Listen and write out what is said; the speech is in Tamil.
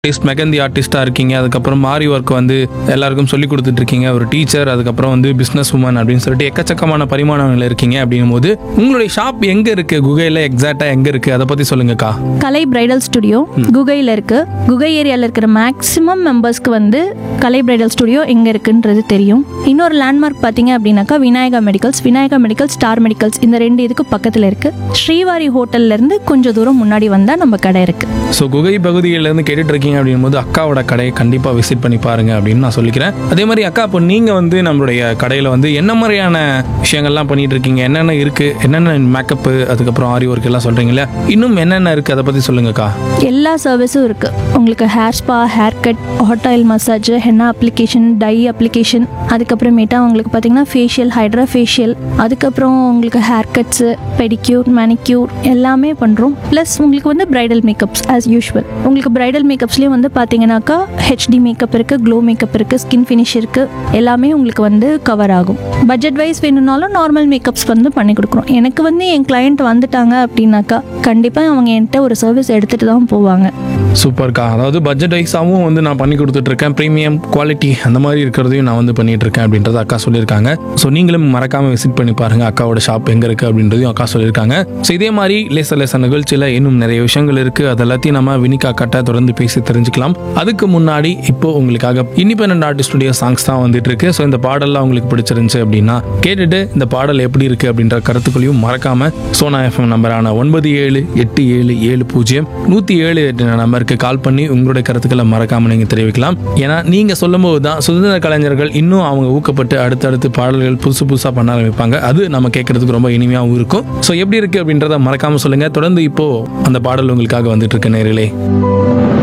ஆர்டிஸ்ட் மெகந்தி ஆர்டிஸ்டாக இருக்கீங்க அதுக்கப்புறம் மாரி ஒர்க் வந்து எல்லாருக்கும் சொல்லி கொடுத்துட்டு இருக்கீங்க ஒரு டீச்சர் அதுக்கப்புறம் வந்து பிஸ்னஸ் உமன் அப்படின்னு சொல்லிட்டு எக்கச்சக்கமான பரிமாணங்கள் இருக்கீங்க அப்படின்னும் போது உங்களுடைய ஷாப் எங்கே இருக்கு குகையில் எக்ஸாக்டாக எங்கே இருக்கு அதை பற்றி சொல்லுங்கக்கா கலை பிரைடல் ஸ்டுடியோ குகையில் இருக்கு குகை ஏரியாவில் இருக்கிற மேக்ஸிமம் மெம்பர்ஸ்க்கு வந்து கலை பிரைடல் ஸ்டுடியோ எங்கே இருக்குன்றது தெரியும் இன்னொரு லேண்ட்மார்க் பார்த்தீங்க அப்படின்னாக்கா Vinayaka medicals Vinayaka medicals star medicals இந்த ரெண்டு இதுக்கு பக்கத்தில் இருக்கு ஸ்ரீவாரி ஹோட்டல்ல இருந்து கொஞ்சம் தூரம் முன்னாடி வந்தால் நம்ம கடை இருக்கு ஸோ குகை பகுதியிலேருந்து கேட்டுட்டு இருக்கீங்க அப்படின்னும் போது அக்காவோட கடையை கண்டிப்பாக விசிட் பண்ணி பாருங்க அப்படின்னு நான் சொல்லிக்கிறேன் அதே மாதிரி அக்கா இப்போ நீங்கள் வந்து நம்மளுடைய கடையில் வந்து என்ன மாதிரியான விஷயங்கள்லாம் பண்ணிட்டு இருக்கீங்க என்னென்ன இருக்கு என்னென்ன மேக்கப்பு அதுக்கப்புறம் ஆரி ஒர்க் எல்லாம் சொல்றீங்களா இன்னும் என்னென்ன இருக்கு அதை பற்றி சொல்லுங்கக்கா எல்லா சர்வீஸும் இருக்கு உங்களுக்கு hair spa hair cut hot oil massage henna application dye application அதுக்கப்புறமேட்டா உங்களுக்கு பார்த்தீங்கன்னா ஃபேஷியல் ஹைட்ரா ஃபேஷியல் அதுக்கப்புறம் உங்களுக்கு ஹேர் கட்ஸு பெடிக்யூர் மேனிக்யூர் எல்லாமே பண்ணுறோம் ப்ளஸ் உங்களுக்கு வந்து பிரைடல் மேக்கப்ஸ் ஆஸ் யூஷுவல் உங்களுக்கு பிரைடல் மேக்கப்ஸ்லேயும் வந்து பார்த்தீங்கன்னாக்கா ஹெச்டி மேக்கப் இருக்குது க்ளோ மேக்கப் இருக்குது ஸ்கின் ஃபினிஷ் இருக்குது எல்லாமே உங்களுக்கு வந்து கவர் ஆகும் பட்ஜெட் வைஸ் வேணும்னாலும் நார்மல் மேக்கப்ஸ் வந்து பண்ணி கொடுக்குறோம் எனக்கு வந்து என் கிளையண்ட் வந்துட்டாங்க அப்படின்னாக்கா கண்டிப்பாக அவங்க என்கிட்ட ஒரு சர்வீஸ் எடுத்துகிட்டு தான் போவாங்க சூப்பர்க்கா அதாவது பட்ஜெட் வைஸாகவும் வந்து நான் பண்ணி கொடுத்துட்டு இருக்கேன் ப்ரீமியம் குவாலிட்டி அந்த மாதிரி இருக்கிறதையும் நான் வந்து பண்ணிட்டு இருக்கேன் அப்படின்றத அக்கா சொல்லியிருக்காங்க ஸோ நீங்களும் மறக்காம விசிட் பண்ணி பாருங்க அக்காவோட ஷாப் எங்க இருக்கு அப்படின்றதையும் அக்கா சொல்லியிருக்காங்க ஸோ இதே மாதிரி லேச லேச நிகழ்ச்சியில் இன்னும் நிறைய விஷயங்கள் இருக்கு அது எல்லாத்தையும் நம்ம வினிகா கட்ட தொடர்ந்து பேசி தெரிஞ்சுக்கலாம் அதுக்கு முன்னாடி இப்போ உங்களுக்காக இண்டிபெண்ட் ஆர்டிஸ்டுடைய சாங்ஸ் தான் வந்துட்டு இருக்கு ஸோ இந்த பாடல்லாம் உங்களுக்கு பிடிச்சிருந்துச்சு அப்படின்னா கேட்டுட்டு இந்த பாடல் எப்படி இருக்கு அப்படின்ற கருத்துக்களையும் மறக்காம சோனா எஃப்எம் நம்பரான ஒன்பது ஏழு எட்டு ஏழு ஏழு பூஜ்ஜியம் நூற்றி ஏழு எட்டு நம்பருக்கு கால் பண்ணி உங்களுடைய கருத்துக்களை மறக்காம நீங்க தெரிவிக்கலாம் ஏன்னா நீங்க சொல்லும்போது தான் சுதந்திர கலைஞர்கள் இன்னும் அவங்க ஊக்கப்பட்டு அடுத்தடுத்து பாடல்கள் புதுசு புதுசாக பண்ண ஆரம்பிப்பாங்க அது நம்ம கேட்கறதுக்கு ரொம்ப இனிமையாகவும் இருக்கும் ஸோ எப்படி இருக்கு அப்படின்றத மறக்காம சொல்லுங்க தொடர்ந்து இப்போ அந்த பாடல் உங்களுக்காக வந்துட்டு இருக்கு நேரிலே